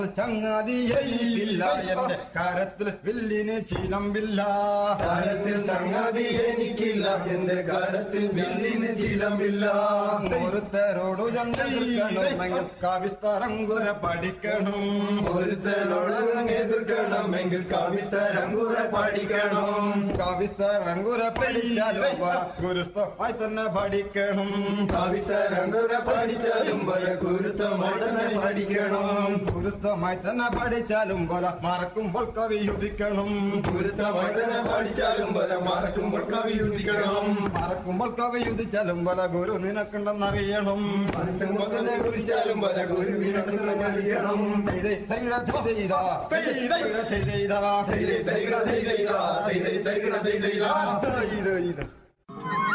ചങ്ങാതിയില്ല എന്റെ കാരത്തിൽ വില്ലിന് ചീലമ്പില്ല കാലത്തിൽ ചങ്ങാതി എനിക്കില്ല എന്റെ കാലത്തിൽ വില്ലിന് ചിലമ്പില്ല ഒരുത്തരോടു ചന്ദ്രമെങ്കിൽ കാവിസ്തരങ്കുര പഠിക്കണം ഒരുത്തനോടകം എതിർക്കണമെങ്കിൽ കവിതരങ്കുറ പഠിക്കണം കാവിസ്തരങ്കുര പഠിച്ചാലും ഗുരുസ്ഥമായി തന്നെ പഠിക്കണം കവിതരങ്കുറ പഠിച്ചാലും പോലെ ഗുരുത്തമായി തന്നെ പഠിക്കണം ഗുരുസ്ഥമായി തന്നെ പഠിച്ചാലും പോലെ മറക്കുമ്പോൾ കവി യുദിക്കണം ഗുരുത്തമായി തന്നെ പഠിച്ചാലും പോലെ മറക്കുമ്പോൾ കവി ഉദിക്കണം മറക്കുമ്പോൾ കവി യുദിച്ചാലും പോലെ ഗുരു നിനക്കുണ്ടെന്നറിയണം മറക്കുമ്പോൾ തന്നെ കുറിച്ചാലും പോലെ ഗുരുവിനോട് അറിയണം ചെയ്തേ, ചെയ്ത, ചെയ്തേയ്താ. ചെയ്ത, ചെയ്തേയ്താ. തൈ തൈ തൈ തൈ തൈ തൈ തൈ തൈ തൈ തൈ തൈ ചെയ്ത, ചെയ്ത.